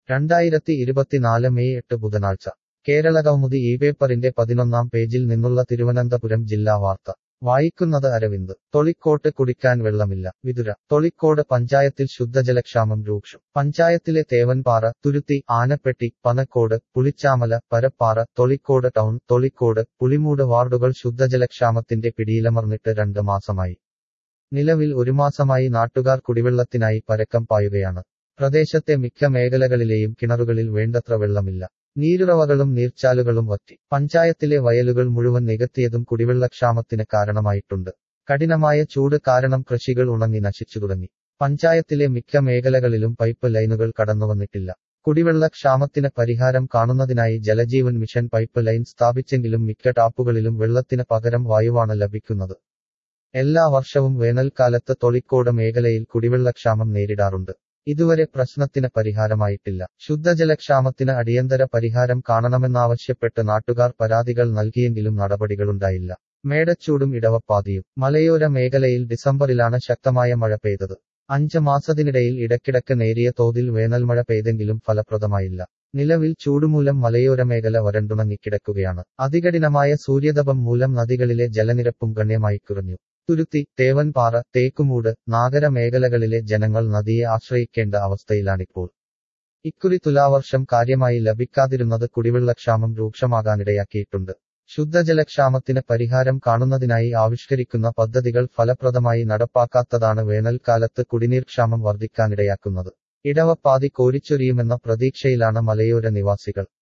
രണ്ടായിരത്തി ഇരുപത്തിനാല് മെയ് എട്ട് ബുധനാഴ്ച കേരളകൗമുദി ഈ പേപ്പറിന്റെ പതിനൊന്നാം പേജിൽ നിന്നുള്ള തിരുവനന്തപുരം ജില്ലാ വാർത്ത വായിക്കുന്നത് അരവിന്ദ് തൊളിക്കോട്ട് കുടിക്കാൻ വെള്ളമില്ല വിതുര തൊളിക്കോട് പഞ്ചായത്തിൽ ശുദ്ധജലക്ഷാമം രൂക്ഷം പഞ്ചായത്തിലെ തേവൻപാറ തുരുത്തി ആനപ്പെട്ടി പനക്കോട് പുളിച്ചാമല പരപ്പാറ തൊളിക്കോട് ടൗൺ തൊളിക്കോട് പുളിമൂട് വാർഡുകൾ ശുദ്ധജലക്ഷാമത്തിന്റെ പിടിയിലമർന്നിട്ട് രണ്ട് മാസമായി നിലവിൽ ഒരു മാസമായി നാട്ടുകാർ കുടിവെള്ളത്തിനായി പരക്കം പായുകയാണ് പ്രദേശത്തെ മിക്ക മേഖലകളിലെയും കിണറുകളിൽ വേണ്ടത്ര വെള്ളമില്ല നീരുറവകളും നീർച്ചാലുകളും വറ്റി പഞ്ചായത്തിലെ വയലുകൾ മുഴുവൻ നികത്തിയതും കുടിവെള്ളക്ഷാമത്തിന് കാരണമായിട്ടുണ്ട് കഠിനമായ ചൂട് കാരണം കൃഷികൾ ഉണങ്ങി നശിച്ചു തുടങ്ങി പഞ്ചായത്തിലെ മിക്ക മേഖലകളിലും പൈപ്പ് ലൈനുകൾ കടന്നുവന്നിട്ടില്ല കുടിവെള്ളക്ഷാമത്തിന് പരിഹാരം കാണുന്നതിനായി ജലജീവൻ മിഷൻ പൈപ്പ് ലൈൻ സ്ഥാപിച്ചെങ്കിലും മിക്ക ടാപ്പുകളിലും വെള്ളത്തിന് പകരം വായുവാണ് ലഭിക്കുന്നത് എല്ലാ വർഷവും വേനൽക്കാലത്ത് തൊളിക്കോട് മേഖലയിൽ കുടിവെള്ളക്ഷാമം നേരിടാറുണ്ട് ഇതുവരെ പ്രശ്നത്തിന് പരിഹാരമായിട്ടില്ല ശുദ്ധജലക്ഷാമത്തിന് അടിയന്തര പരിഹാരം കാണണമെന്നാവശ്യപ്പെട്ട് നാട്ടുകാർ പരാതികൾ നൽകിയെങ്കിലും നടപടികളുണ്ടായില്ല മേടച്ചൂടും ഇടവപ്പാതിയും മലയോര മേഖലയിൽ ഡിസംബറിലാണ് ശക്തമായ മഴ പെയ്തത് അഞ്ച് മാസത്തിനിടയിൽ ഇടയ്ക്കിടയ്ക്ക് നേരിയ തോതിൽ വേനൽമഴ പെയ്തെങ്കിലും ഫലപ്രദമായില്ല നിലവിൽ ചൂടുമൂലം മലയോര മേഖല വരണ്ടുണങ്ങിക്കിടക്കുകയാണ് അതികഠിനമായ സൂര്യതപം മൂലം നദികളിലെ ജലനിരപ്പും ഗണ്യമായി കുറഞ്ഞു തുരുത്തി തേവൻപാറ തേക്കുമൂട് നാഗര മേഖലകളിലെ ജനങ്ങൾ നദിയെ ആശ്രയിക്കേണ്ട അവസ്ഥയിലാണിപ്പോൾ ഇക്കുറി തുലാവർഷം കാര്യമായി ലഭിക്കാതിരുന്നത് കുടിവെള്ളക്ഷാമം രൂക്ഷമാകാനിടയാക്കിയിട്ടുണ്ട് ശുദ്ധജലക്ഷാമത്തിന് പരിഹാരം കാണുന്നതിനായി ആവിഷ്കരിക്കുന്ന പദ്ധതികൾ ഫലപ്രദമായി നടപ്പാക്കാത്തതാണ് വേനൽക്കാലത്ത് കുടിനീർക്ഷാമം വർദ്ധിക്കാനിടയാക്കുന്നത് ഇടവപ്പാതി കോരിച്ചൊരിയുമെന്ന പ്രതീക്ഷയിലാണ് മലയോര നിവാസികൾ